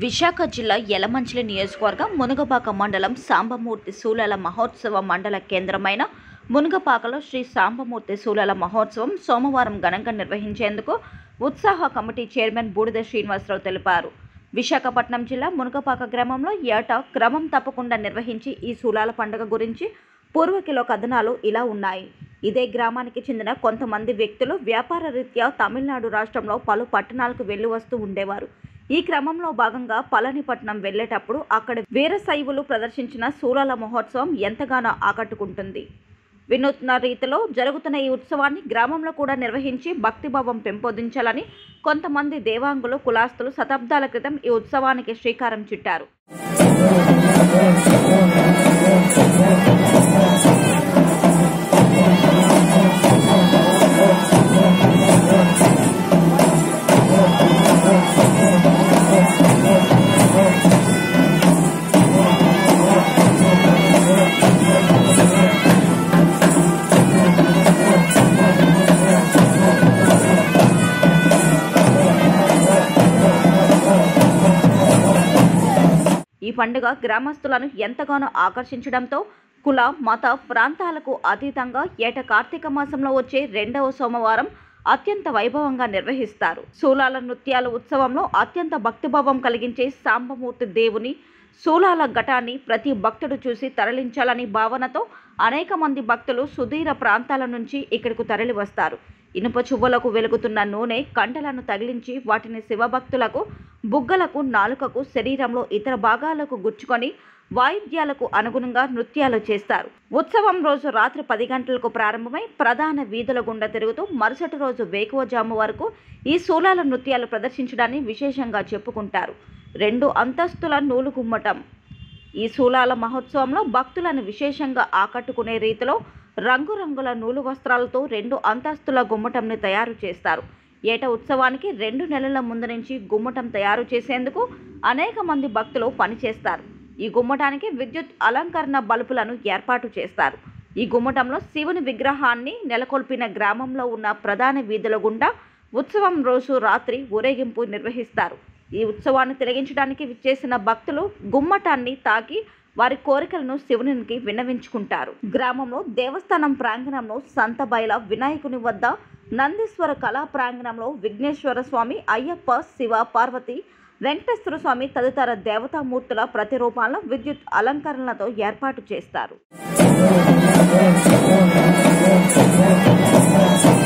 విశాఖ జిల్లా యలమంచిలి నియోజకవర్గం మునగపాక మండలం సాంబమూర్తి శూలల మహోత్సవ మండల కేంద్రమైన మునగపాకలో శ్రీ సాంబమూర్తి శూలల మహోత్సవం సోమవారం ఘనంగా నిర్వహించేందుకు ఉత్సాహ కమిటీ చైర్మన్ బూడిద శ్రీనివాసరావు తెలిపారు విశాఖపట్నం జిల్లా మునగపాక గ్రామంలో ఏటా క్రమం తప్పకుండా నిర్వహించి ఈ శూలాల పండుగ గురించి పూర్వకిలో కథనాలు ఇలా ఉన్నాయి ఇదే గ్రామానికి చెందిన కొంతమంది వ్యక్తులు వ్యాపార రీత్యా తమిళనాడు రాష్ట్రంలో పలు పట్టణాలకు వెళ్లి వస్తూ ఉండేవారు ఈ క్రమంలో భాగంగా పళనిపట్నం వెళ్లేటప్పుడు అక్కడ వీరశైవులు ప్రదర్శించిన శూలాల మహోత్సవం ఎంతగానో ఆకట్టుకుంటుంది వినూత్న రీతిలో జరుగుతున్న ఈ ఉత్సవాన్ని గ్రామంలో కూడా నిర్వహించి భక్తిభావం పెంపొందించాలని కొంతమంది దేవాంగులు కులాస్తులు శతాబ్దాల క్రితం ఈ ఉత్సవానికి శ్రీకారం చుట్టారు ఈ పండుగ గ్రామస్తులను ఎంతగానో ఆకర్షించడంతో కుల మత ప్రాంతాలకు అతీతంగా ఏట కార్తీక మాసంలో వచ్చే రెండవ సోమవారం అత్యంత వైభవంగా నిర్వహిస్తారు శూలాల నృత్యాల ఉత్సవంలో అత్యంత భక్తిభావం కలిగించే సాంబమూర్తి దేవుని శూలాల ఘటాన్ని ప్రతి భక్తుడు చూసి తరలించాలని భావనతో అనేక మంది భక్తులు సుదూర ప్రాంతాల నుంచి ఇక్కడకు తరలి వస్తారు ఇనుప చువ్వలకు వెలుగుతున్న నూనె కంటలను తగిలించి వాటిని శివభక్తులకు బుగ్గలకు నాలుకకు శరీరంలో ఇతర భాగాలకు గుచ్చుకొని వాయిద్యాలకు అనుగుణంగా నృత్యాలు చేస్తారు ఉత్సవం రోజు రాత్రి పది గంటలకు ప్రారంభమై ప్రధాన వీధుల గుండా తిరుగుతూ మరుసటి రోజు వేకువజాము వరకు ఈ శూలాల నృత్యాలు ప్రదర్శించడాన్ని విశేషంగా చెప్పుకుంటారు రెండు అంతస్తుల నూలు గుమ్మటం ఈ శూలాల మహోత్సవంలో భక్తులను విశేషంగా ఆకట్టుకునే రీతిలో రంగురంగుల నూలు వస్త్రాలతో రెండు అంతస్తుల గుమ్మటంని తయారు చేస్తారు ఏట ఉత్సవానికి రెండు నెలల ముందు నుంచి గుమ్మటం తయారు చేసేందుకు అనేక మంది భక్తులు పనిచేస్తారు ఈ గుమ్మటానికి విద్యుత్ అలంకరణ బల్బులను ఏర్పాటు చేస్తారు ఈ గుమ్మటంలో శివుని విగ్రహాన్ని నెలకొల్పిన గ్రామంలో ఉన్న ప్రధాన వీధుల గుండా ఉత్సవం రోజు రాత్రి ఊరేగింపు నిర్వహిస్తారు ఈ ఉత్సవాన్ని తిలగించడానికి విచ్చేసిన భక్తులు గుమ్మటాన్ని తాకి వారి కోరికలను శివునికి విన్నవించుకుంటారు గ్రామంలో దేవస్థానం ప్రాంగణంలో సంతబైల వినాయకుని వద్ద నందీశ్వర కళా ప్రాంగణంలో విఘ్నేశ్వర స్వామి అయ్యప్ప శివ పార్వతి వెంకటేశ్వర స్వామి తదితర దేవతామూర్తుల ప్రతిరూపాలను విద్యుత్ అలంకరణలతో ఏర్పాటు చేస్తారు